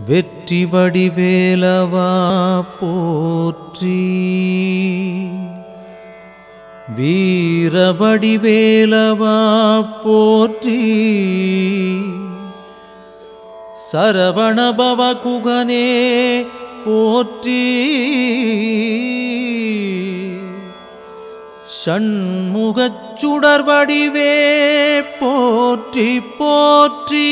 வெற்றி வடிவேலவா போற்றி வீரவடிவேலவா போற்றி சரவணபவ குகனே போற்றி ஷண்முகச் சுடர் வடிவே போற்றி போற்றி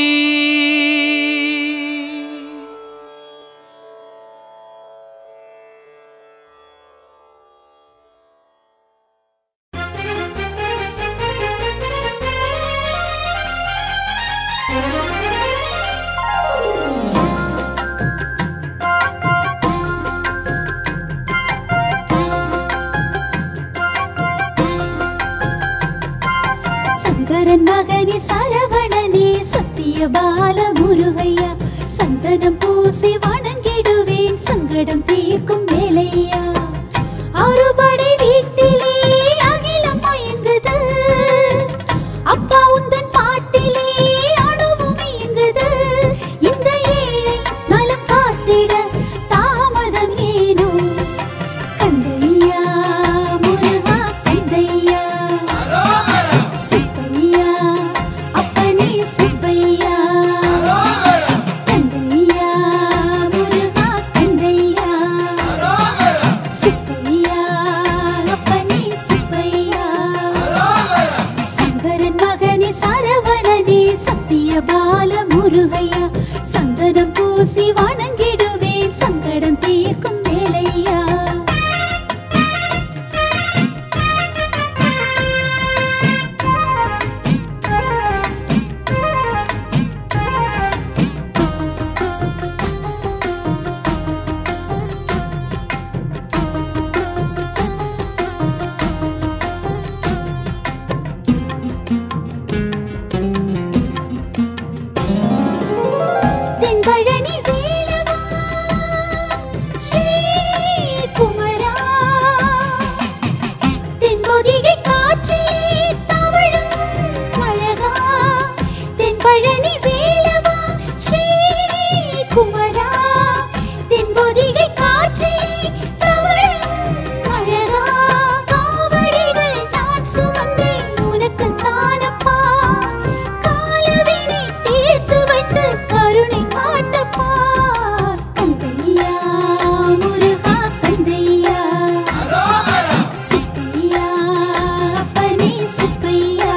சங்கரன் மகனே சரவணனே சத்திய பால முருகையா சந்தனம் பூசி வணங்கிடுவேன் சங்கடம் தீர்க்கும் வேலையா அறுபடை வீட்டிலே அகிலம் மயங்குது அப்பா உந்தன் பாட்டிலே அணுவும் இயங்குது இந்த ஏழை நலம் காத்திட தாமதம் ஏனோ கந்தையா முருகா கந்தையா சுப்பையா அப்பனே சுப்பையா கந்தையா முருகா கந்தையா சுப்பையா அப்பனே சுப்பையா சங்கரன் மகனே சரவணனே சத்திய பால முருகையா சந்தனம் பூசி வணங்கிடுவேன் சங்கடம் தீர்க்கும் வேலையா தென்பழனி வேலவா ஸ்ரீ குமரா தென்பொதிகை காற்றிலே தவழும் அழகா தென்பழனி வேலவா ஸ்ரீ குமரா தென்பொதிகை காற்றிலே தவழும் அழகா காவடிகள் நான் சுமந்தேன் உனக்கு தானப்பா காலவினை தீர்த்து வைத்து கருணை காட்டப்பா கந்தையா முருகா கந்தையா சுப்பையா அப்பனே சுப்பையா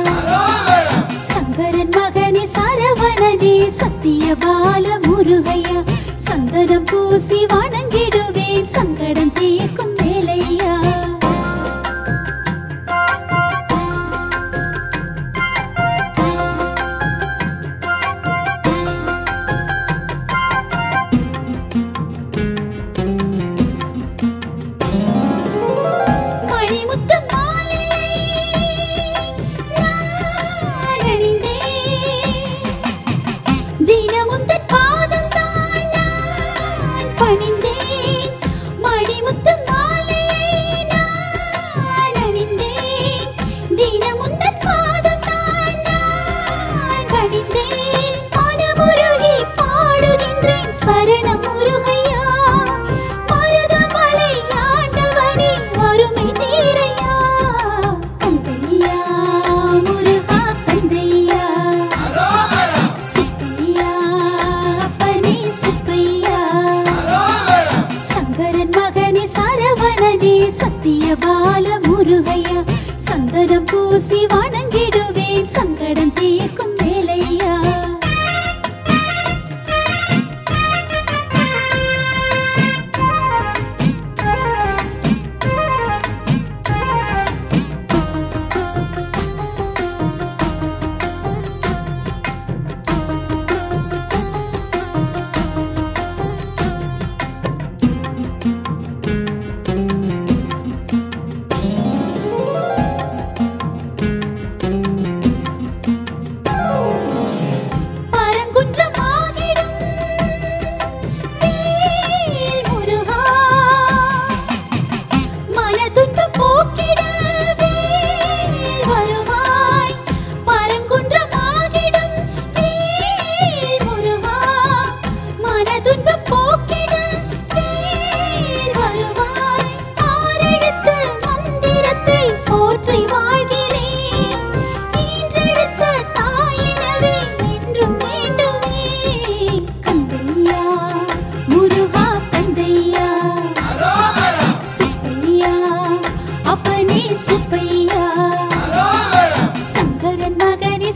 சங்கரன் மகனே சரவணனே சத்திய பால முருகையா சந்தனம் பூசி வணங்கிடுவேன் சங்கடம் தீர்க்கும் வேலையா மணிமுத்து மாலையை நான் அணிந்தேன். தினமும் தன் பாதம்தான் நான் பணிந்தேன். மணிமுத்து மாலையை நான் அணிந்தேன். தினமும் தன் பாதம்தான் நான் பணிந்தேன். மனமுருகி பாடுகின்றேன் சரணம் முருகையா மருதமலை ஆண்டவனே அருமை தீரையா கந்தையா முருகா கந்தையா சுப்பையா அப்பனே சுப்பையா சங்கரன் மகனே சரவணனே சத்திய பால முருகையா சந்தனம் பூசி வணங்கிடுவேன் சங்கடம் தீர்க்கும் வேலையா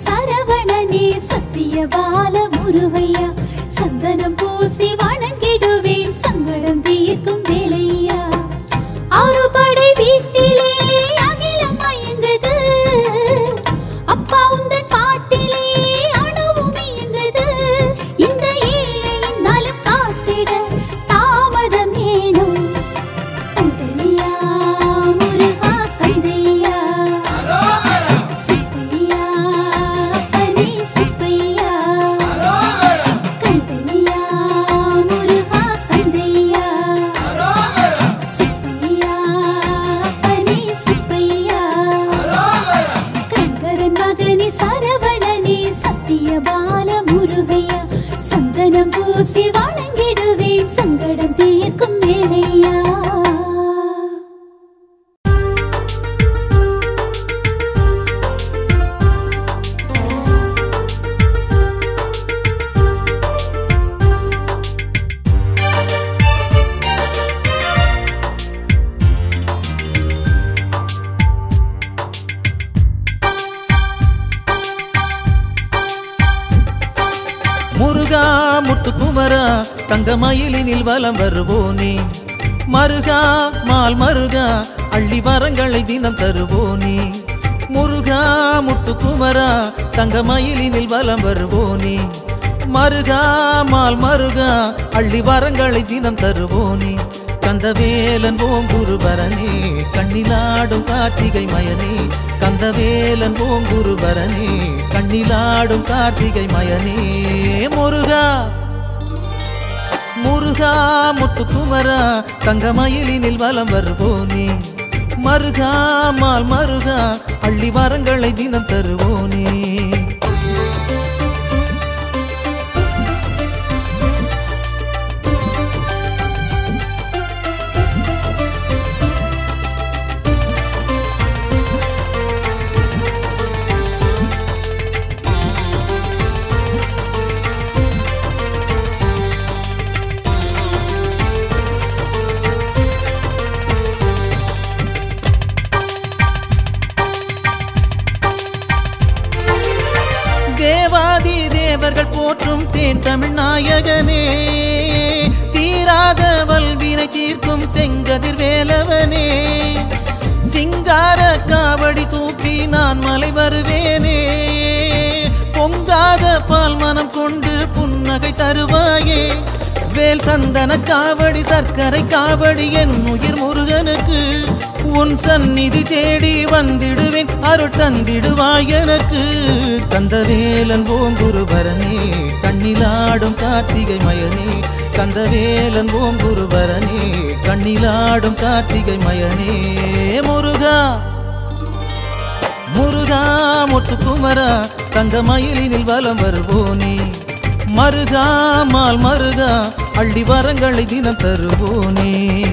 சரவணனே சத்திய பால முருகையா சந்தனம் பூசி வணங்கிடுவேன் சங்கடம் தீர்க்கும் வேலையா அறுபடை வீட்டிலே அகிலம் மயங்குது அப்பா உந்தன் பாட்டிலே அணுவும் இயங்குது இந்த ஏழையின் நலம் காத்திட தாமதம் ஏனும் கந்தையா முருகா கந்தையா சுப்பையா அப்பனே சுப்பையா கந்தையா முருகா கந்தையா சுப்பையா அப்பனே சுப்பையா கந்தரன் மகனே சரவணனே சத்திய பால முருகையா சந்தனம் பூசி வணங்கிடுவேன் சங்கடம் தீர்க்கும் வேலையா முருகா முத்துக்குமரா தங்க மயிலினில் வலம் வருவோனே மருகா மால் மருகா அள்ளி வரங்களை தினம் தருவோனே முருகா முத்துக்குமரா தங்க மயிலினில் வலம் வருவோனே மருகா மால் மருகா அள்ளி வரங்களை தினம் தருவோனே கந்தவேலன் ஓங்குருபரனே கண்ணிலாடும் கார்த்திகை மயனே கந்தவேலன் ஓங்குருபரனே கண்ணிலாடும் கார்த்திகை மயனே முருகா முருகா முத்துக்குமரா தங்கமயிலினில் வலம் வருவோனே மருகா மால் மருகா அள்ளி வரங்களை தினம் தருவோனே தேவாதி தேவர்கள் போற்றும் தேன் தமிழ் நாயகனே தீராத வல்வினை தீர்க்கும் செங்கதிர் வேலவனே சிங்கார காவடி தூக்கி நான் மலை வருவேனே பொங்காத பால் மனம் கொண்டு புன்னகை தருவாயே வேல் சந்தன காவடி சர்க்கரை காவடி என் உயிர் முருகனுக்கு உன் சந்நிதி தேடி வந்திடுவேன் அருள் தந்திடுவாய் எனக்கு கந்தவேலன் ஓங்குருபரனே கண்ணிலாடும் கார்த்திகை மயனே கந்தவேலன் ஓங்குருபரனே கண்ணிலாடும் கார்த்திகை மயனே முருகா முருகா முத்துக்குமரா தங்க மயிலினில் வலம் வருவோனே மருகா மால் மருகா அள்ளி வரங்களை தினம் தருவோனே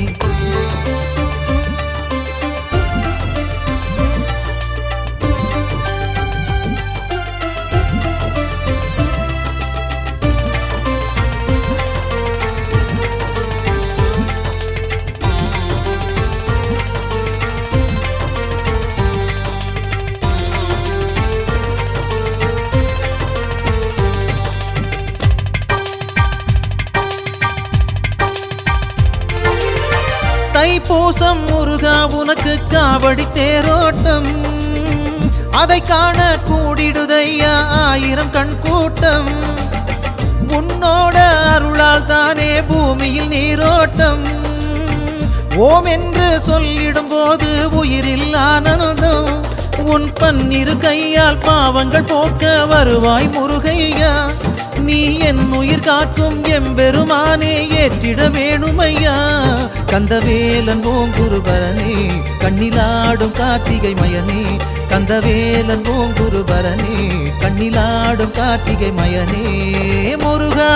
தைப்பூசம் முருகா உனக்கு காவடி தேரோட்டம் அதை காண கூடிடுதையா ஆயிரம் கண் கூட்டம் உன்னோட அருளால் தானே பூமியில் நீரோட்டம் ஓம் என்று சொல்லிடும் போது உயிரில் ஆனந்தம் உன் பன்னிரு கையால் பாவங்கள் போக்க வருவாய் முருகையா நீ என் உயிர் காக்கும் எம்பெருமானே ஏற்றிட வேணுமையா கந்தவேலன் ஓங்குருபரனே கண்ணிலாடும் கார்த்திகை மயனே கந்தவேலன் ஓங்குருபரனே கண்ணிலாடும் கார்த்திகை மயனே முருகா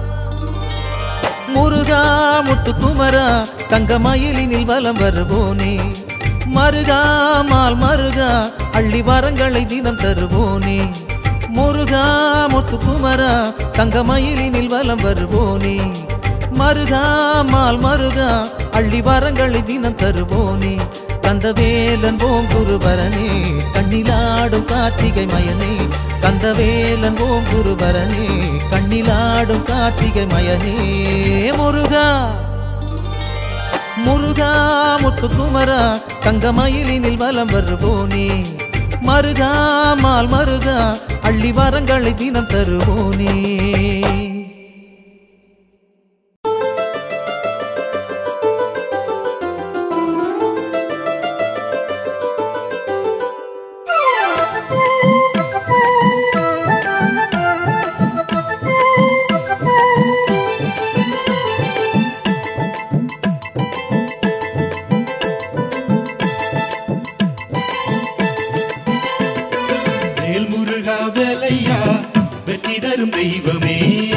முருகா முத்துக்குமரா தங்க மயிலினில் வலம் வருவோனே மருகா மால் மருகா அள்ளி வரங்களை தினம் தருவோனே முருகா முத்துக்குமரா தங்க மயிலினில் வலம் வருவோனே மருகா மால் மருகா அள்ளி வரங்களை தினம் தருவோனே கந்தவேலன் ஓங்குருபரனே கண்ணிலாடும் கார்த்திகை மயனே கந்தவேலன் ஓங்குருபரனே கண்ணிலாடும் கார்த்திகை மயனே முருகா முருகா முத்துக்குமரா தங்கமயிலினில் வலம் வருவோனே மருகா மால் மருகா அள்ளி வரங்களை தினம் தருவோனே வேல் முருகா வேலையா வெற்றி தரும் தெய்வமே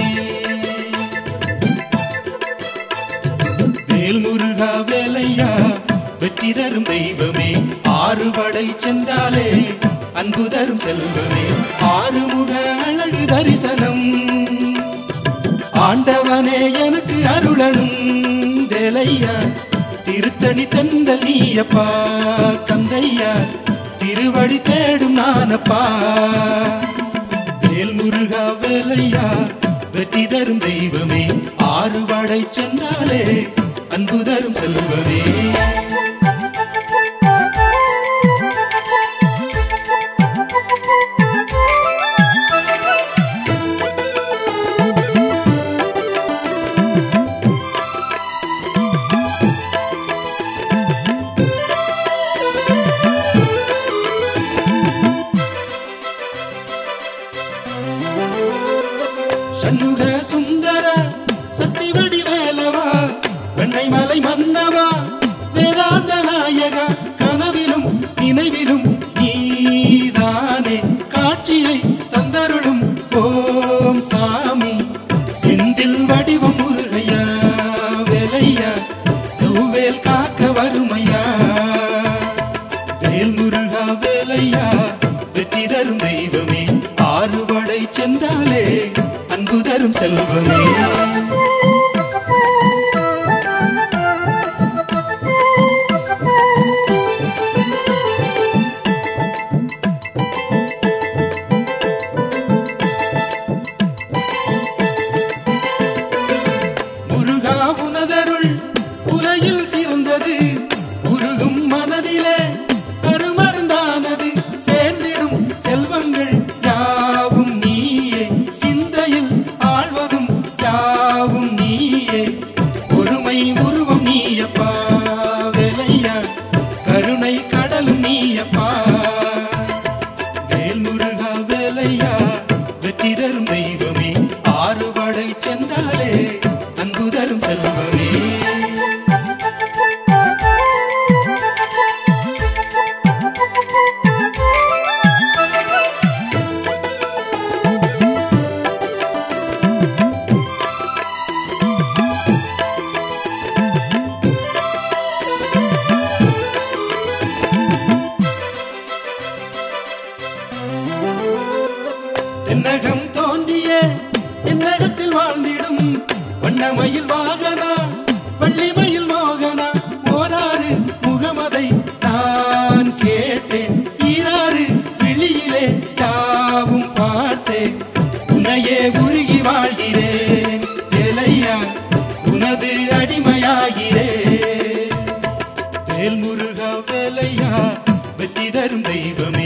வேல் முருகா வேலையா வெற்றி தரும் தெய்வமே ஆறு படை சென்றாலே அன்பு தரும் செல்வமே ஆறுமுக அழகு தரிசனம் ஆண்டவனே எனக்கு அருளனும் வேலையா திருத்தணி தந்தல் நீயப்பா கந்தையா திருவடி தேடும் நானப்பா வேல் முருகா வேலையா வெற்றி தரும் தெய்வமே ஆறு வடை சென்றாலே அன்பு தரும் செல்வமே சண்முக சுந்தர சத்திவடி வேலவா வெண்ணை மலை மன்னவா வேதாந்த நாயகா கனவிலும் நினைவிலும் நீதானே காட்சியை தந்தருளும் ஓம் சாமி செந்தில் வடிவம் முருகையா வேலையா செவ்வேல் காக்க வருமையா வேல் முருகா வேலையா வெற்றி தரும் தெய்வமே ஆறுபடை சென்றாலே அன்பு தரும் செல்வமே முருகா உனதருள் உலகில் சிறந்தது உருகும் மனதிலே அருமருந்தானது சேர்ந்திடும் செல்வங்கள் யாவும் நீயே சிந்தையில் ஆழ்வதும் யாவும் நீயே ஒருமை உருவம் நீயப்பா வேலையா கருணை கடலும் நீயப்பா வேல் முருகா வேலையா வெற்றி தரும் தெய்வமே ஆறு படை சென்றாலே அன்பு தரும் செல்வமே தென்னகம் தோன்றிய என்னகத்தில் வாழ்ந்திடும் வண்ணமயில் வாகனா வள்ளிமயில் மோகனா ஓராறு முகமதை நான் கேட்டேன் ஈராறு விழியிலே யாவும் பார்த்தேன் உன்னையே உருகி வாழ்கிறேன் வேலையா உனது அடிமையாகிறேன் வேல் முருகா வேலையா வெற்றி தரும் தெய்வமே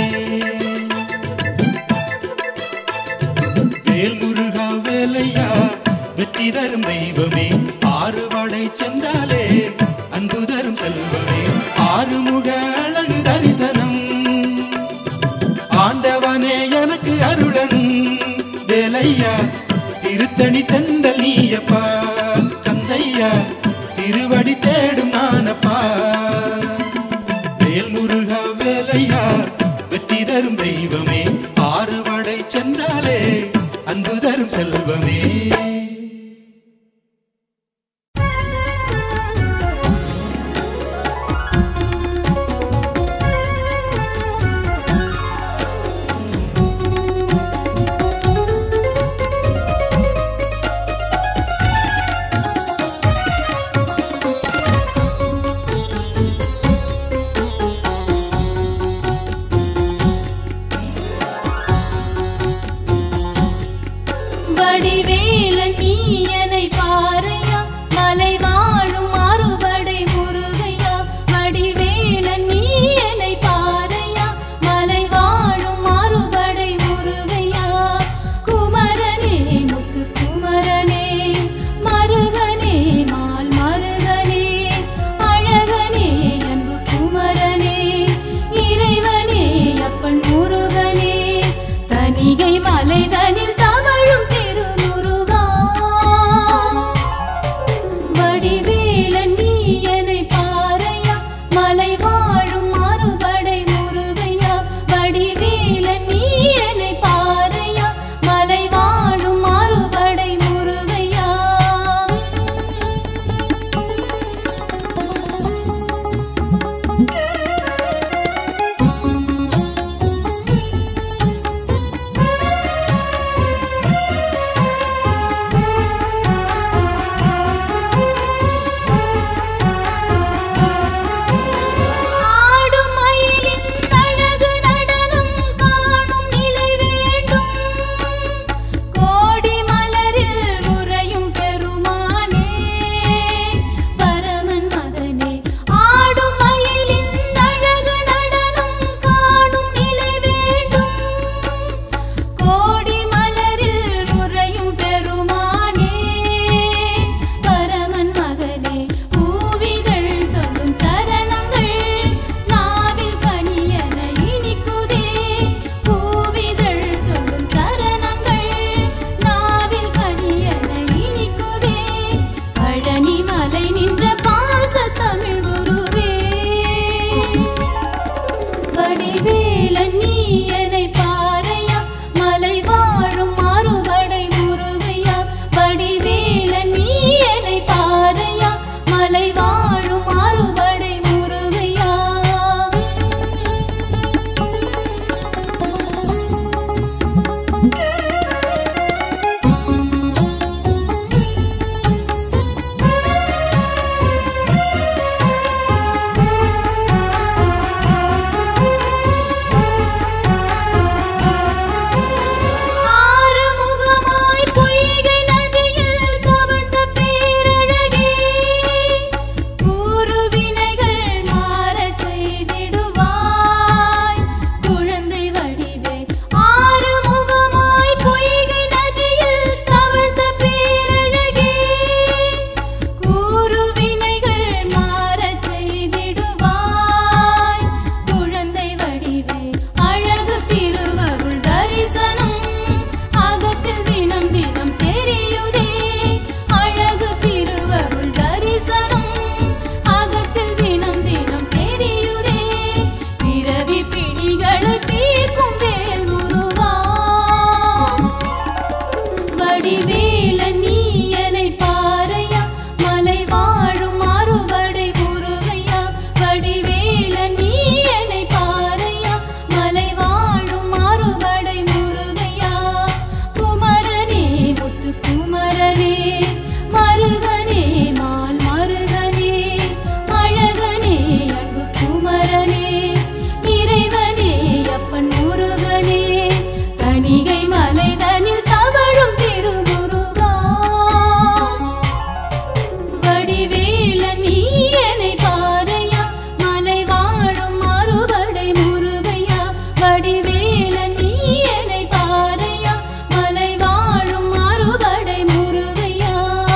வேல் முருகா வேலையா வெற்றி தரும் தெய்வமே ஆறு வடை சென்றாலே அன்பு தரும் செல்வமே ஆறுமுக அழகு தரிசனம் ஆண்டவனே எனக்கு அருளனும் வேலையா திருத்தணி தெந்தல் நீயப்பா கந்தையா திருவடி தேடும் நானப்பா வேல் முருகா வேலையா வெற்றி தரும் தெய்வமே ஆறு வடை சென்றாலே அன்பு தரும் செல்வமே வடிவேலன் நீ என்னை பாரையா மலை வாழும் மாறுபடை முருகையா வடிவேலன் நீ என்னை பாரையா மலை வாழும் மாறுபடை முருகையா குமரனே முத்து குமரனே மருகனே மால் மருகனே அழகனே அன்பு குமரனே இறைவனே அப்பன் முருகனே தனிகை மலைதனில் தவழும் திருமுருகா வடிவேலன் நீ என்னை பாரையா மலை வாழும் மாறுபடை முருகையா வடிவேலன் நீ என்னை பாரையா மலை வாழும் மாறுபடை முருகையா ஆடும் மயிலின் அழகு நடனம் காணும் நிலை வேண்டும் கோடி மலரில் உறையும் பெருமானே பரமன் மகனே ஆடும் மயிலின் அழகு நடனம் காணும் நிலை வேண்டும் கோடி மலரில் உறையும் பெருமானே பரமன் மகனே பூவிதழ் சொல்லும் சரணங்கள் நாவில் கனியன இனிக்குதே பூவிதழ் சொல்லும் சரணங்கள் நாவில் கனியன இனிக்குதே பழனி மலை நின்ற பாச தமிழ் குருவே வடிவேலன் நீ என்னை பாரையா மலை வாழும் மாறுபடை முருகையா வடிவேலன் நீ என்னை பாரையா மலை வாழும் மாறுபடை முருகையா ஆறுமுகமாய் பொய்கை நதியில் கவிழ்ந்த பேரழகே கூறுவினைகள் மாறச் செய்திடுவாய் குழந்தை வடிவே ஆறுமுகமாய் பொய்கை நதியில் கவிழ்ந்த பேரழகே கூறுவினைகள் மாறச் செய்திடுவாய் குழந்தை வடிவே அழகு திருவருள் தரிசனம் அகத்தில் தினம் தினம் தெரியுதே அழகு திருவருள் தரிசனம் அகத்தில் தினம் தினம் தெரியுதே பிறவி பிணிகளை தீர்க்கும் வேல் முருகா வடிவேலன் நீ என்னை பாரையா மலை வாழும் மாறுபடை முருகையா வடிவேலன் நீ என்னை பாரையா மலை வாழும் மாறுபடை முருகையா குமரனே முத்து குமரனே மருகனே மால் மருகனே அழகனே அன்பு குமரனே இறைவனே அப்பன் முருகனே கனிகை மலைதனில் தவழும் திருமுருகா வடிவேலன் நீ என்னை பாரையா மலை வாழும் மாறுபடை முருகையா வடிவேலன் நீ என்னை பாரையா மலை வாழும் மாறுபடை முருகையா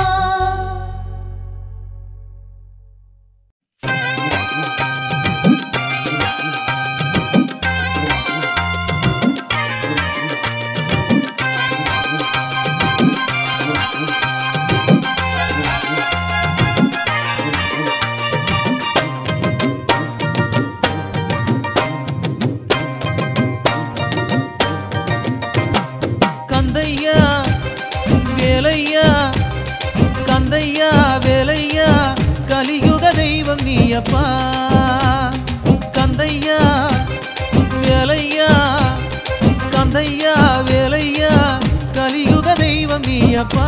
கந்தையா வேலையா கந்தையா வேலையா கலியுக தெய்வம் நீயப்பா கந்தையா வேலையா கந்தையா வேலையா கலியுக தெய்வம் நீயப்பா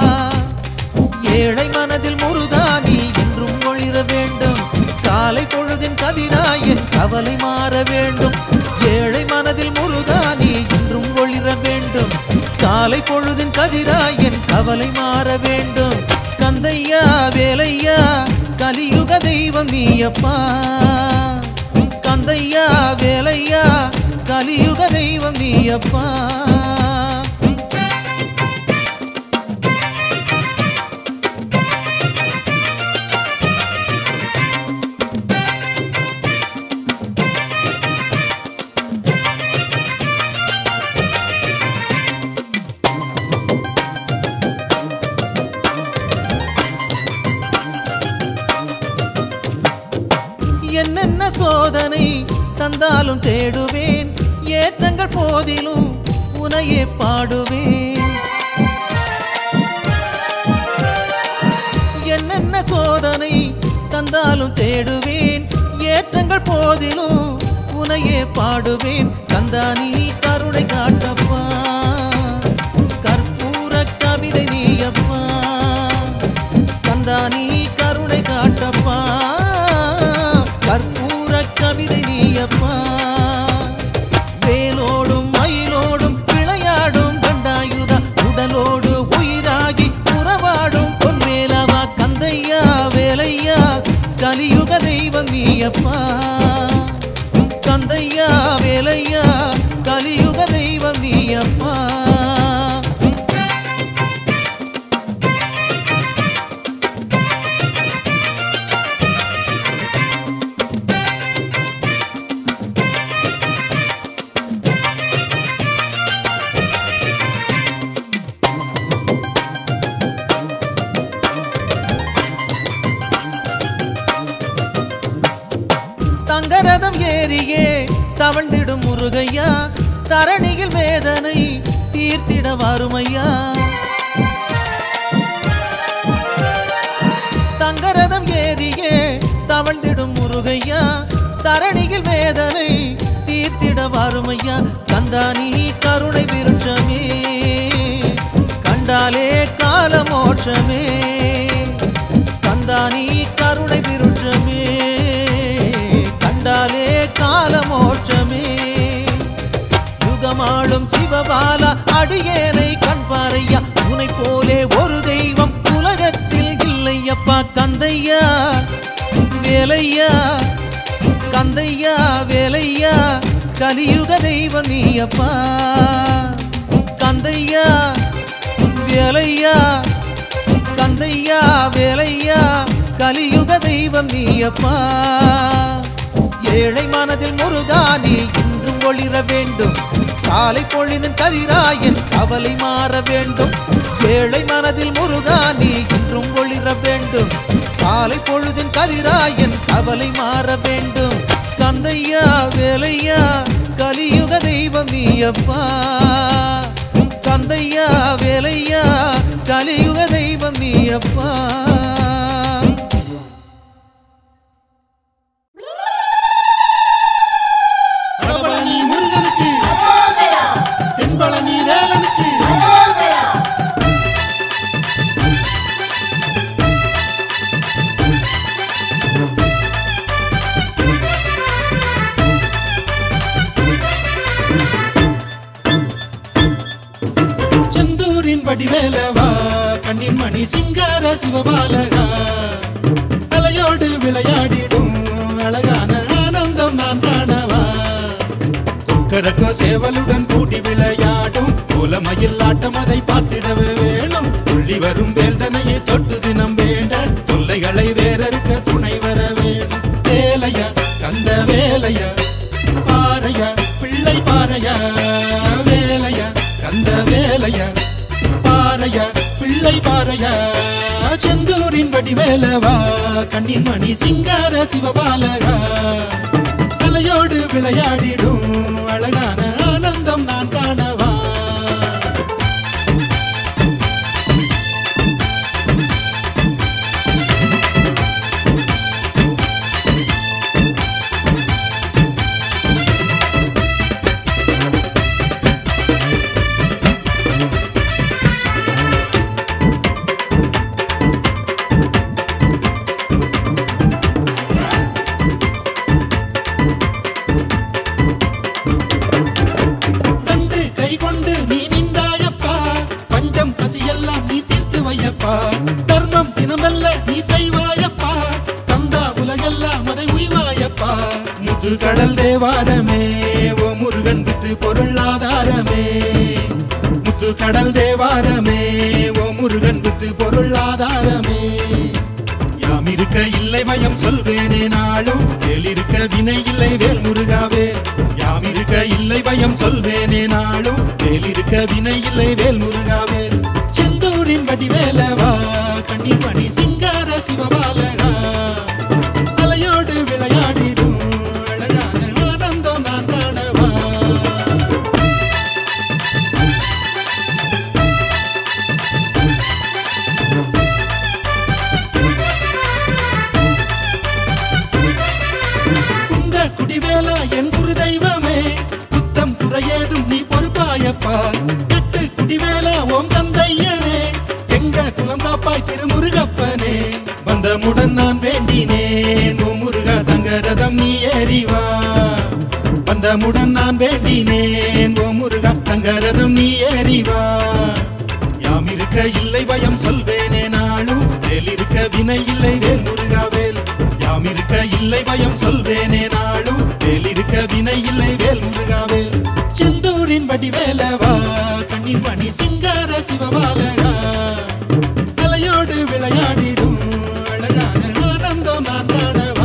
ஏழை மனதில் முருகா நீ என்றும் ஒளிர வேண்டும் காலை பொழுதின் கதிராய் என் கவலை மாற வேண்டும் ஏழை மனதில் முருகா நீ என்றும் ஒளிர வேண்டும் காலை பொழுதின் கதிராய் என் கவலை மாற வேண்டும் கந்தையா வேலையா கலியுக தெய்வம் நீயப்பா கந்தையா வேலையா கலியுக தெய்வம் நீயப்பா என்னென்ன சோதனை தந்தாலும் தேடுவேன் ஏற்றங்கள் போதிலும் உனையே பாடுவேன் என்னென்ன சோதனை தந்தாலும் தேடுவேன் ஏற்றங்கள் போதிலும் உனையே பாடுவேன் கந்தானி கருணை காட்டப்பா கற்பூர கவிதை நீயப்பா கந்தானி கருணை காட்டப்பா கற்பூர கவிதை நீயப்பா வேலோடும் மயிலோடும் விளையாடும் கண்டாயுதா உடலோடு உயிராகி உறவாடும் பொன்மேலவா கந்தையா வேலையா கலியுக தெய்வம் நீயப்பா கந்தையா வேலையா கலியுக தெய்வம் நீயப்பா தங்கரதம் ஏறியே தவழ்ந்திடும் முருகையா தரணியில் வேதனை தீர்த்திட வருமையா தங்கரதம் ஏறியே தவழ்ந்திடும் முருகையா தரணியில் வேதனை தீர்த்திட வருமையா கந்தானி கருணை விருட்சமே கண்டாலே காலமோட்சமே கந்தானி கருணை விருட்சமே கண்டாலே காலமோட்சமே யுகமாளும் சிவபாலா அடியேனை கண்பாரையா உனை போலே ஒரு தெய்வம் உலகத்தில் இல்லையப்பா கந்தையா வேலையா கந்தையா வேலையா கலியுக தெய்வம் நீயப்பா கந்தையா வேலையா கந்தையா வேலையா கலியுக தெய்வம் நீயப்பா ஏழை மனதில் முருகா நீ இன்றும் ஒளிர வேண்டும் காலை பொழுதின் கதிராயன் கவலை மாற வேண்டும் ஏழை மனதில் முருகா நீ இன்றும் ஒளிர வேண்டும் காலை பொழுதின் கதிராயன் கவலை மாற வேண்டும் கந்தையா வேலையா கலியுக தெய்வம் நீயப்பா கந்தையா வேலையா கலியுக தெய்வம் நீயப்பா வடபழனி முருகனுக்கு தென்பழனி வேலனுக்கு செந்தூரின் வடிவேலவா கண்ணின் மணி சிங்கார சிவபாலகா அலையோடு விளையாடிடும் அழகான ஆனந்தம் நான் காணவா கொக்கரக்கோ சேவலுடன் கூடி விளையாடும் கோலமயில் ஆட்டம் அதை பார்த்திடவே வேணும் துள்ளி வரும் வேல்தனையை தொட்டு தினம் வேண்ட தொல்லைகளை வேறறுக்க துணை வர வேணும் வேலையா கந்த வேலையா பாறையா பிள்ளை பாறையா வேலையா கந்த வேலையா பாறையா பிள்ளை பாறையா செந்தூரின் வடிவேலவா கண்ணின் மணி சிங்கார சிவபாலகா அலையோடு விளையாடிடும் அழகான ஆனந்தம் நான் காணவா தேவாரமே ஓ முருகன் வித்து பொருளாதாரமே முத்து கடல் தேவாரமே ஓ முருகன் வித்து பொருளாதாரமே யாம் இருக்க இல்லை பயம் சொல்வேனே நாளும் வேல் இருக்க வினை இல்லை வேல் முருகாவேல் யாம் இருக்க இல்லை பயம் சொல்வேனே நாளும் வேல் இருக்க வினை இல்லை வேல் முருகாவேல் செந்தூரின் வடிவேலவா கண்ணின் மணி சிங்கார சிவபாலகா அலையோடு விளையாடிடும் அழகான ஆனந்தம் நான் காணவா குன்ற குடிவேலா என் குரு தெய்வமே புத்தம் குறையேதும் நீ பொறுப்பாயப்பா எட்டு குடிவேலா ஓம் தந்தையனே எங்க குலம் காப்பாய் திருமுருகப்பனே வந்தமுடன் நான் வேண்டினேன் ஓ முருகா தங்க ரதம் நீ ஏறிவா வந்தமுடன் நான் வேண்டினேன் ஓ முருகா தங்க ரதம் நீ ஏறிவா யாம் இருக்க இல்லை பயம் சொல்வேனே நாளும் வேல் இருக்க வினை இல்லை வேல் முருகா வேல் யாம் இருக்க இல்லை பயம் சொல்வேனே நாளும் வேல் இருக்க வினை இல்லை வேல் முருகா வேல் செந்தூரின் வடிவேலவா கண்ணின் மணி சிங்கார சிவபாலகா அலையோடு விளையாடிடும் அழகான ஆனந்தம் நான் காணவா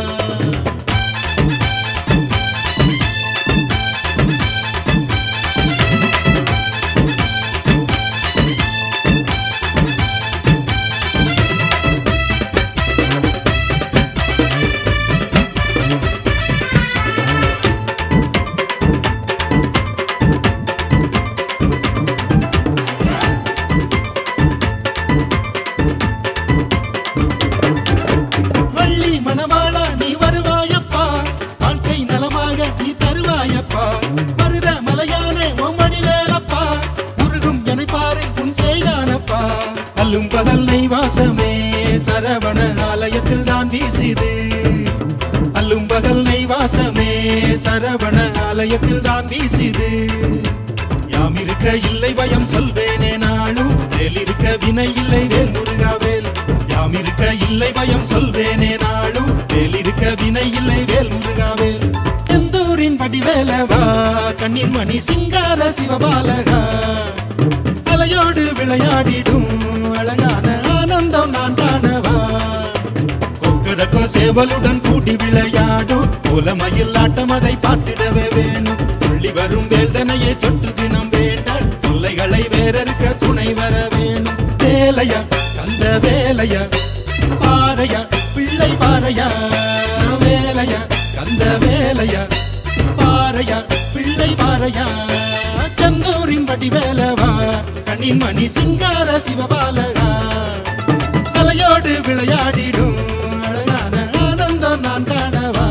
வள்ளி மணவாளா நீ வருவாயப்பா வாழ்க்கை நலமாக நீ தருவாயப்பா மருத மலையானே ஓமணி வேலப்பா உருகும் எனை பாரு உன் செய்தானப்பா அல்லும் பகல் நெய் வாசமே சரவண ஆலயத்தில் தான் வீசுது அல்லும் பகல் நெய் வாசமே சரவண ஆலயத்தில் தான் வீசுது யாம் இருக்க இல்லை பயம் சொல்வேனே நாளும் வேல் இருக்க வினை இல்லை வேல் முருகா வேல் யாம் இருக்க இல்லை பயம் சொல்வேனே நாளும் வேல் இருக்க வினை இல்லை வேல் முருகா வேல் செந்தூரின் வடிவேலவா கண்ணின் மணி சிங்கார சிவபாலகா அலையோடு விளையாடிடும் அழகான ஆனந்தம் நான் காணவா கொக்கரக்கோ சேவலுடன் கூடி விளையாடும் கோலமயில் ஆட்டம் அதை பார்த்திடவே வேணும் துள்ளி வரும் வேல்தனையை தொட்டு தினம் வேண்ட தொல்லைகளை வேறறுக்க துணை வர வேணும் வேலையா கந்த வேலையா பாறையா பிள்ளை பாறையா வேலையா கந்த வேலையா பாறையா பிள்ளை பாறையா சந்தூரின் வடி வேலவா கண்ணின் மணி சிங்கார சிவபாலகா அலையோடு விளையாடிடும் அழகான ஆனந்தம் நான் காணவா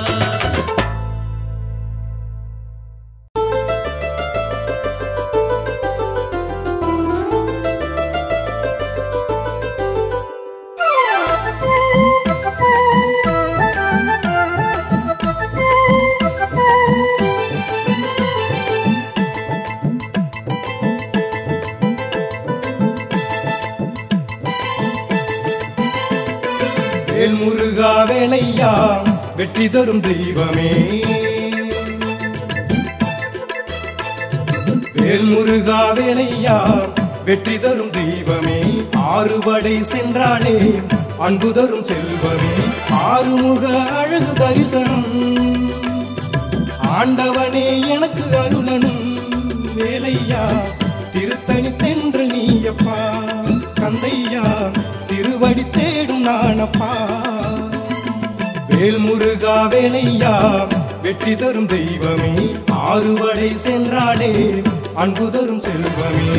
வேல் முருகா வேலையா வெற்றி தரும் தெய்வமே வேல் முருகா வேலையா வெற்றி தரும் தெய்வமே ஆறுபடை சென்றாலே அன்பு தரும் செல்வமே ஆறுமுக அழகு தரிசனம் ஆண்டவனே எனக்கு அருளனும் வேலையா திருத்தணி தென்று நீயப்பா கந்தையா திருவடி தேடும் நானப்பா வேல் முருகா வேலையா வெற்றி தரும் தெய்வமே ஆறுவடை சென்றாலே அன்பு தரும் செல்வமே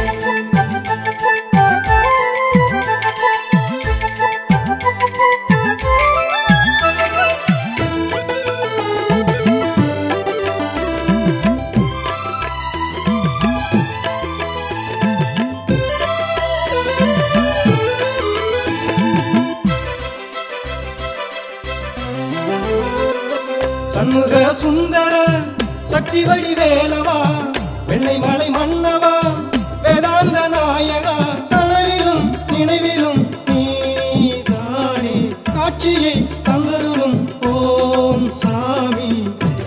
சண்முக சுந்தர சக்தி வடிவேலவா வெண்ணை மலை மன்னவா வேதாந்த நாயகா கனவிலும் நினைவிலும் நீதானே காட்சியை தந்தருளும் ஓம் சாமி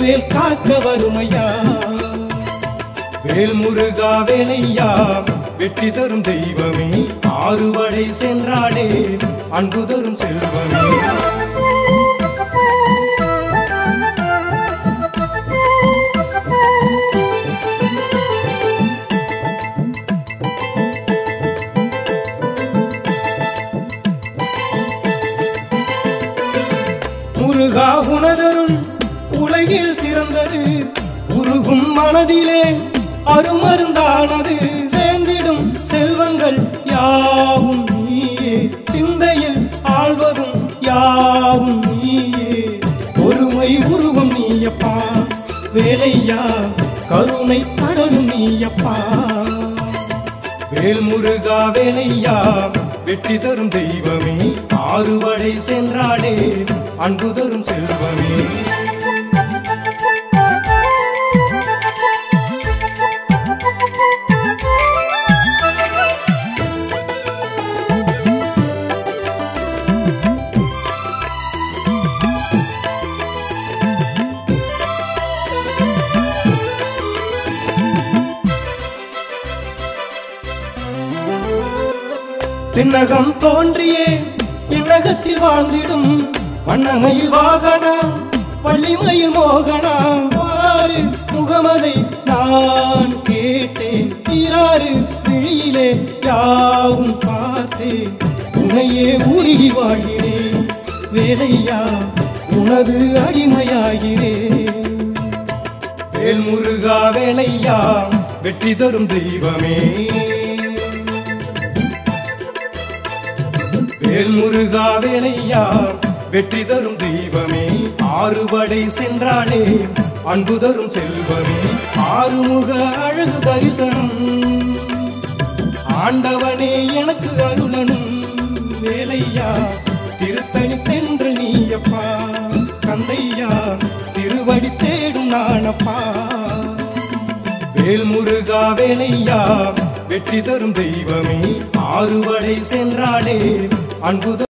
வேல் காக்க வருமையா வேல் முருகா வேலையா வெற்றி தரும் தெய்வமே ஆறுவடை சென்றாடே அன்பு தரும் செல்வமே முருகா உனதருள் உலகில் சிறந்தது உருகும் மனதிலே அருமருந்தானது சேர்ந்திடும் செல்வங்கள் யாவும் நீயே சிந்தையில் ஆழ்வதும் யாவும் நீயே ஒருமை உருவம் நீயப்பா வேலையா கருணை கடலும் நீயப்பா வேல் முருகா வேலையா வெற்றி தரும் தெய்வமே ஆறுவடை சென்றாடே அன்பு தரும் செல்வமே தென்னகம் தோன்றியே என்னகத்தில் வாழ்ந்திடும் வண்ணமயில் வாகனா வள்ளிமயில் மோகனா வாரு முகமதை நான் கேட்டேன் தீராறு விழியிலே யாவும் பார்த்தேன் உன்னையே உருகி வாழ்கிறேன் வேலையா உனது அடிமையாகிறேன் வேல் முருகா வேலையா வெற்றி தரும் தெய்வமே வேல் முருகா வேலையா வெற்றி தரும் தெய்வமே ஆறுபடை சென்றாளே அன்பு தரும் செல்வமே ஆறுமுக அழகு தரிசனம் ஆண்டவனே எனக்கு அருளனும் வேலையா திருத்தணி தென்று நீயப்பா கந்தையா திருவடி தேடும் நானப்பா வேல் முருகா வேலையா வெற்றி தரும் தெய்வமே ஆறுவடை சென்றாளே அன்புத